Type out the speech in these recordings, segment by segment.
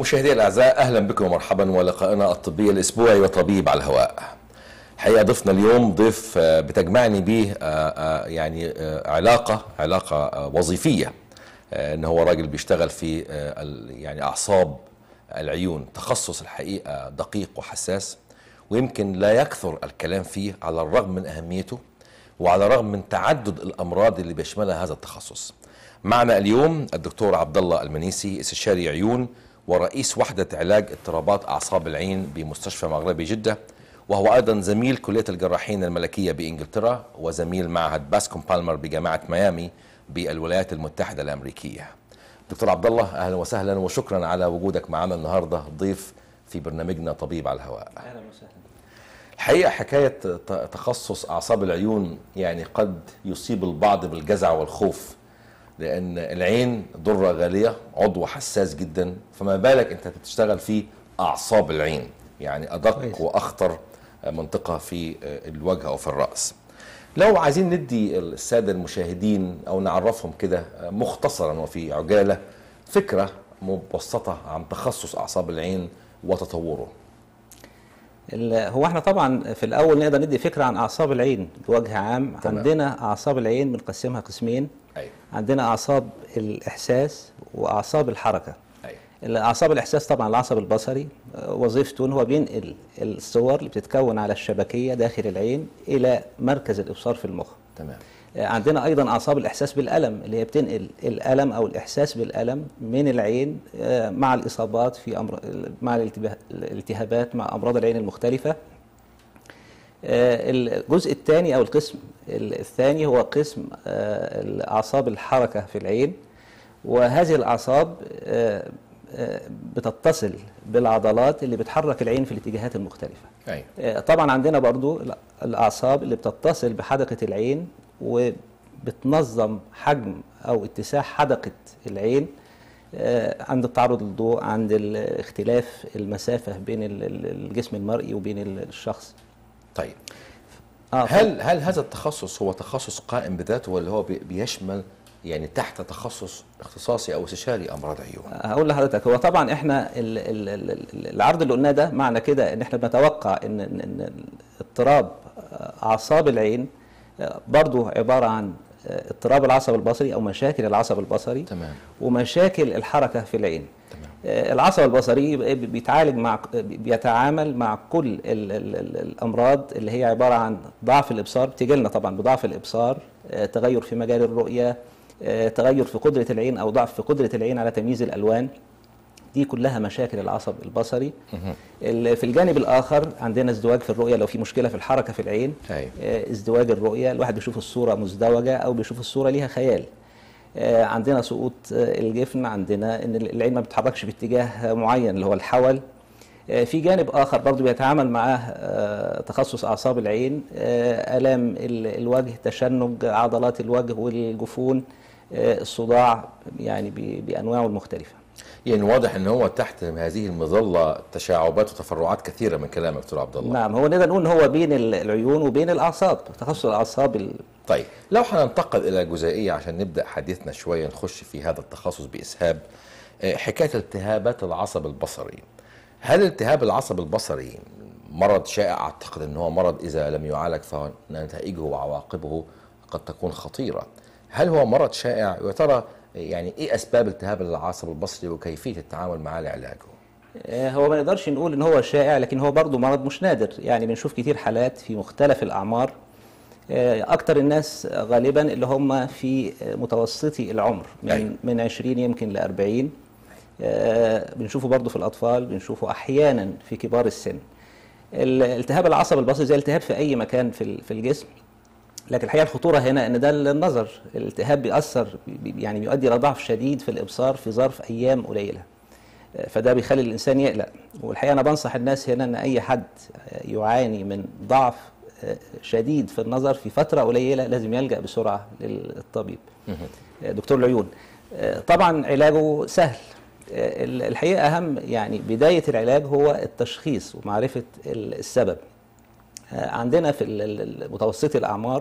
مشاهدي الاعزاء اهلا بكم ومرحبا ولقائنا الطبي الاسبوعي وطبيب على الهواء. حقيقه ضيفنا اليوم ضيف آه، بتجمعني به آه، آه، يعني آه، علاقه علاقه آه، وظيفيه آه، ان هو راجل بيشتغل في آه، ال- يعني اعصاب العيون تخصص الحقيقه دقيق وحساس ويمكن لا يكثر الكلام فيه على الرغم من اهميته وعلى الرغم من تعدد الامراض اللي بيشملها هذا التخصص. معنا اليوم الدكتور عبد الله المنيسي استشاري عيون ورئيس وحده علاج اضطرابات اعصاب العين بمستشفى مغربي جده وهو ايضا زميل كليه الجراحين الملكيه بانجلترا وزميل معهد باسكوم بالمر بجامعه ميامي بالولايات المتحده الامريكيه. دكتور عبد الله اهلا وسهلا وشكرا على وجودك معنا النهارده ضيف في برنامجنا طبيب على الهواء. اهلا وسهلا الحقيقه حكايه ت- تخصص اعصاب العيون يعني قد يصيب البعض بالجزع والخوف لان العين ضره غاليه عضو حساس جدا فما بالك انت بتشتغل في اعصاب العين يعني ادق كويس. واخطر منطقه في الوجه او في الراس لو عايزين ندي الساده المشاهدين او نعرفهم كده مختصرا وفي عجاله فكره مبسطه عن تخصص اعصاب العين وتطوره ال- هو احنا طبعا في الاول نقدر ندي فكره عن اعصاب العين بوجه عام تمام. عندنا اعصاب العين بنقسمها قسمين ايوه عندنا اعصاب الاحساس واعصاب الحركه ايوه الاعصاب الاحساس طبعا العصب البصري آه، وظيفته ان هو بينقل الصور اللي بتتكون على الشبكيه داخل العين الى مركز الابصار في المخ تمام آه، عندنا ايضا اعصاب الاحساس بالالم اللي هي بتنقل الالم او الاحساس بالالم من العين آه، مع الاصابات في امر مع الالتباه- الالتهابات مع امراض العين المختلفه آه، الجزء الثاني او القسم الثاني هو قسم آه، الاعصاب الحركه في العين وهذه الاعصاب آه، آه، بتتصل بالعضلات اللي بتحرك العين في الاتجاهات المختلفه ايوه آه، طبعا عندنا برضو ال- الاعصاب اللي بتتصل بحدقه العين وبتنظم حجم او اتساع حدقه العين آه، عند التعرض للضوء عند ال- اختلاف المسافه بين ال- ال- الجسم المرئي وبين ال- الشخص طيب آه، ف- هل هل هذا التخصص هو تخصص قائم بذاته ولا هو بي- بيشمل يعني تحت تخصص اختصاصي او استشاري امراض عيون؟ هقول لحضرتك هو طبعا احنا ال ال ال ال- العرض اللي قلناه ده معنى كده ان احنا بنتوقع ان ان إن اضطراب اعصاب العين برضو عباره عن اضطراب العصب البصري او مشاكل العصب البصري تمام ومشاكل الحركه في العين تمام آه، العصب البصري بي- بيتعالج مع بيتعامل مع كل ال ال ال الامراض اللي هي عباره عن ضعف الابصار بتيجي لنا طبعا بضعف الابصار آه، تغير في مجال الرؤيه آه، تغير في قدره العين او ضعف في قدره العين على تمييز الالوان دي كلها مشاكل العصب البصري ال- في الجانب الاخر عندنا ازدواج في الرؤيه لو في مشكله في الحركه في العين أيوة. آه، ازدواج الرؤيه الواحد بيشوف الصوره مزدوجه او بيشوف الصوره ليها خيال آه، عندنا سقوط آه، الجفن عندنا ان العين ما بتتحركش باتجاه معين اللي هو الحول آه، في جانب اخر برضو بيتعامل معاه آه، تخصص اعصاب العين آه، الام ال- الوجه تشنج عضلات الوجه والجفون آه، الصداع يعني ب- بانواعه المختلفه يعني واضح ان هو تحت هذه المظله تشعبات وتفرعات كثيره من كلامك دكتور عبد الله. نعم هو نقدر نقول ان هو بين ال- العيون وبين الاعصاب تخصص الاعصاب ال- طيب لو هننتقل الى جزئيه عشان نبدا حديثنا شويه نخش في هذا التخصص باسهاب آه، حكايه التهابات العصب البصري. هل التهاب العصب البصري مرض شائع اعتقد ان هو مرض اذا لم يعالج فنتائجه وعواقبه قد تكون خطيره. هل هو مرض شائع ويا ترى يعني ايه اسباب التهاب العصب البصري وكيفيه التعامل معه لعلاجه؟ آه، هو ما نقدرش نقول ان هو شائع لكن هو برضه مرض مش نادر يعني بنشوف كتير حالات في مختلف الاعمار آه، اكتر الناس غالبا اللي هم في آه، متوسطي العمر أيوة. من من 20 يمكن ل 40 آه، بنشوفه برضه في الاطفال بنشوفه احيانا في كبار السن ال- التهاب العصب البصري زي التهاب في اي مكان في ال- في الجسم لكن الحقيقه الخطوره هنا ان ده النظر الالتهاب بيأثر بي- يعني بيؤدي الى ضعف شديد في الابصار في ظرف ايام قليله فده بيخلي الانسان يقلق والحقيقه انا بنصح الناس هنا ان اي حد يعاني من ضعف شديد في النظر في فتره قليله لازم يلجا بسرعه للطبيب دكتور العيون طبعا علاجه سهل الحقيقه اهم يعني بدايه العلاج هو التشخيص ومعرفه السبب عندنا في متوسطي الاعمار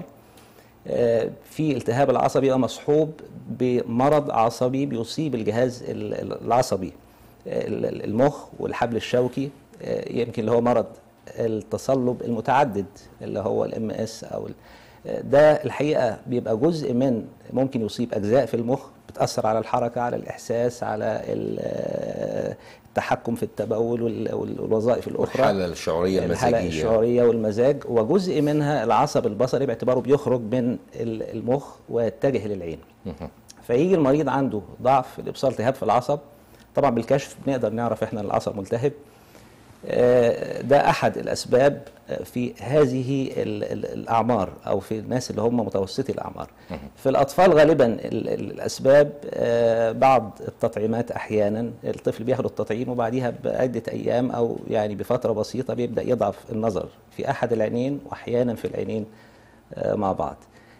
في التهاب العصبي مصحوب بمرض عصبي بيصيب الجهاز العصبي ال- ال- المخ والحبل الشوكي آه، يمكن اللي هو مرض التصلب المتعدد اللي هو الام اس او ال- آه، ده الحقيقه بيبقى جزء من ممكن يصيب اجزاء في المخ بتاثر على الحركه على الاحساس على ال- آه، التحكم في التبول وال- وال- والوظائف الاخرى الحالة الشعورية الحالة المزاجية الشعورية والمزاج وجزء منها العصب البصري باعتباره بيخرج من ال- المخ ويتجه للعين فيجي المريض عنده ضعف في الابصار التهاب في العصب طبعا بالكشف بنقدر نعرف احنا إن العصب ملتهب آه، ده احد الاسباب آه، في هذه ال- ال- الاعمار او في الناس اللي هم متوسطي الاعمار في الاطفال غالبا ال- ال- الاسباب آه، بعض التطعيمات احيانا الطفل بياخد التطعيم وبعديها بعده ايام او يعني بفتره بسيطه بيبدا يضعف النظر في احد العينين واحيانا في العينين آه، مع بعض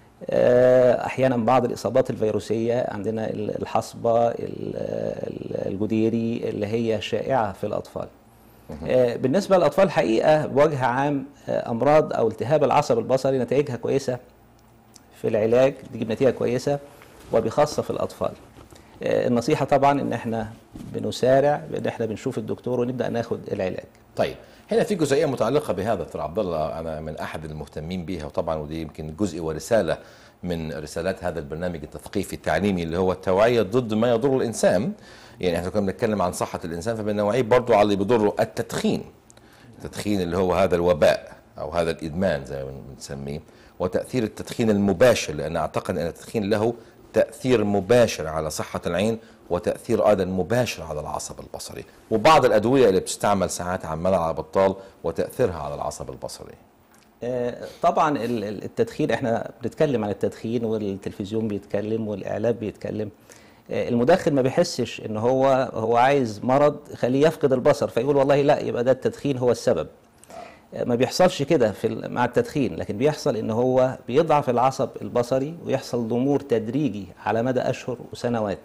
آه، احيانا بعض الاصابات الفيروسيه عندنا ال- الحصبه ال- ال- الجديري اللي هي شائعه في الاطفال آه، بالنسبه للاطفال حقيقه بوجه عام آه، امراض او التهاب العصب البصري نتائجها كويسه في العلاج تجيب نتيجه كويسه وبخاصه في الاطفال آه، النصيحه طبعا ان احنا بنسارع بان احنا بنشوف الدكتور ونبدا ناخد العلاج طيب هنا في جزئيه متعلقه بهذا دكتور عبد الله انا من احد المهتمين بها وطبعا ودي يمكن جزء ورساله من رسالات هذا البرنامج التثقيفي التعليمي اللي هو التوعيه ضد ما يضر الانسان يعني احنا كنا بنتكلم عن صحه الانسان فبنوعيه برضو على اللي بيضره التدخين التدخين اللي هو هذا الوباء او هذا الادمان زي ما بنسميه وتاثير التدخين المباشر لان اعتقد ان التدخين له تاثير مباشر على صحه العين وتاثير ايضا مباشر على العصب البصري وبعض الادويه اللي بتستعمل ساعات عماله على بطال وتاثيرها على العصب البصري آه، طبعا ال- ال- التدخين احنا بنتكلم عن التدخين والتلفزيون بيتكلم والاعلام بيتكلم آه، المدخن ما بيحسش ان هو هو عايز مرض يخليه يفقد البصر فيقول والله لا يبقى ده التدخين هو السبب آه، ما بيحصلش كده في ال- مع التدخين لكن بيحصل ان هو بيضعف العصب البصري ويحصل ضمور تدريجي على مدى اشهر وسنوات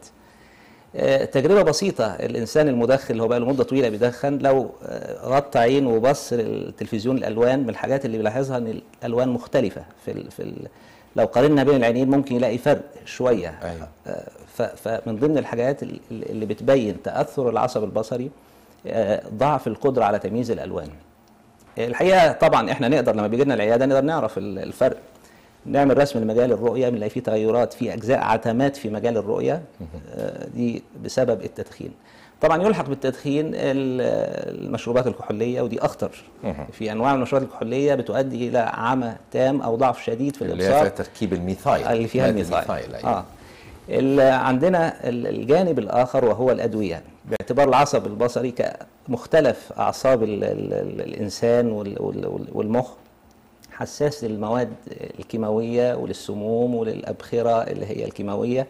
آه، تجربة بسيطة الإنسان المدخن اللي هو بقى له مدة طويلة بيدخن لو آه، غطى عينه وبص للتلفزيون الألوان من الحاجات اللي بيلاحظها إن الألوان مختلفة في ال في ال لو قارنا بين العينين ممكن يلاقي فرق شوية أيوة. آه، ف- فمن ضمن الحاجات ال- اللي بتبين تأثر العصب البصري آه، ضعف القدرة على تمييز الألوان الحقيقه طبعا احنا نقدر لما بيجي لنا العياده نقدر نعرف ال- الفرق نعمل رسم لمجال الرؤيه بنلاقي فيه تغيرات في اجزاء عتمات في مجال الرؤيه آه، دي بسبب التدخين طبعا يلحق بالتدخين ال- المشروبات الكحوليه ودي اخطر في انواع من المشروبات الكحوليه بتؤدي الى عمى تام او ضعف شديد في اللي هي الابصار فيها تركيب الميثايل اللي فيها مادة الميثايل أيوة. اه ال- عندنا ال- الجانب الاخر وهو الادويه باعتبار العصب البصري كمختلف اعصاب ال ال ال الانسان وال- وال- وال- والمخ حساس للمواد الكيماويه وللسموم وللابخره اللي هي الكيماويه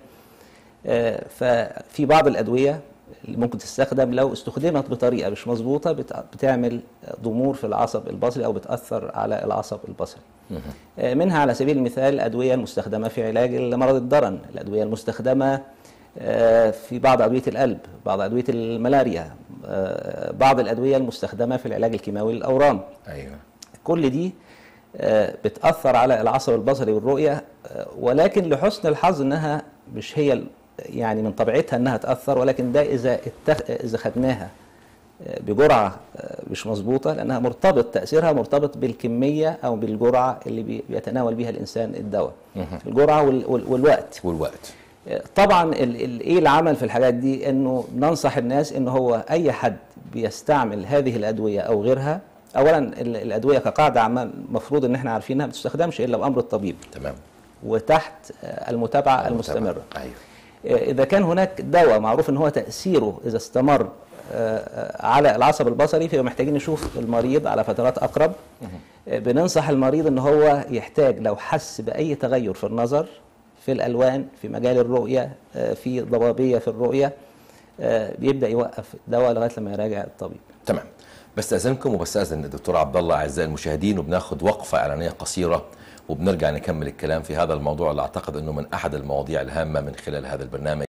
آه، ففي بعض الادويه اللي ممكن تستخدم لو استخدمت بطريقه مش مظبوطه بت- بتعمل ضمور في العصب البصري او بتاثر على العصب البصري آه، منها على سبيل المثال الادويه المستخدمه في علاج مرض الضرن الادويه المستخدمه آه، في بعض ادويه القلب بعض ادويه الملاريا آه، بعض الادويه المستخدمه في العلاج الكيماوي للاورام ايوه كل دي آه، بتأثر على العصب البصري والرؤية آه، ولكن لحسن الحظ انها مش هي ال- يعني من طبيعتها انها تأثر ولكن ده اذا اتخ... اذا خدناها آه، بجرعة آه، مش مظبوطة لانها مرتبط تأثيرها مرتبط بالكمية او بالجرعة اللي بي- بيتناول بيها الانسان الدواء الجرعة وال... وال... والوقت والوقت طبعا ال- ال- ايه العمل في الحاجات دي انه ننصح الناس ان هو اي حد بيستعمل هذه الادويه او غيرها اولا ال- الادويه كقاعده عامه المفروض ان احنا عارفينها ما بتستخدمش الا بامر الطبيب تمام وتحت آه، المتابعه المستمره ايوه آه، اذا كان هناك دواء معروف ان هو تاثيره اذا استمر آه، آه، على العصب البصري فيبقى محتاجين نشوف المريض على فترات اقرب آه، بننصح المريض ان هو يحتاج لو حس باي تغير في النظر في الالوان في مجال الرؤيه آه، في ضبابيه في الرؤيه آه، بيبدا يوقف الدواء لغايه لما يراجع الطبيب تمام بستأذنكم وبستأذن الدكتور عبد الله أعزائي المشاهدين وبناخد وقفة إعلانية قصيرة وبنرجع نكمل الكلام في هذا الموضوع اللي أعتقد أنه من أحد المواضيع الهامة من خلال هذا البرنامج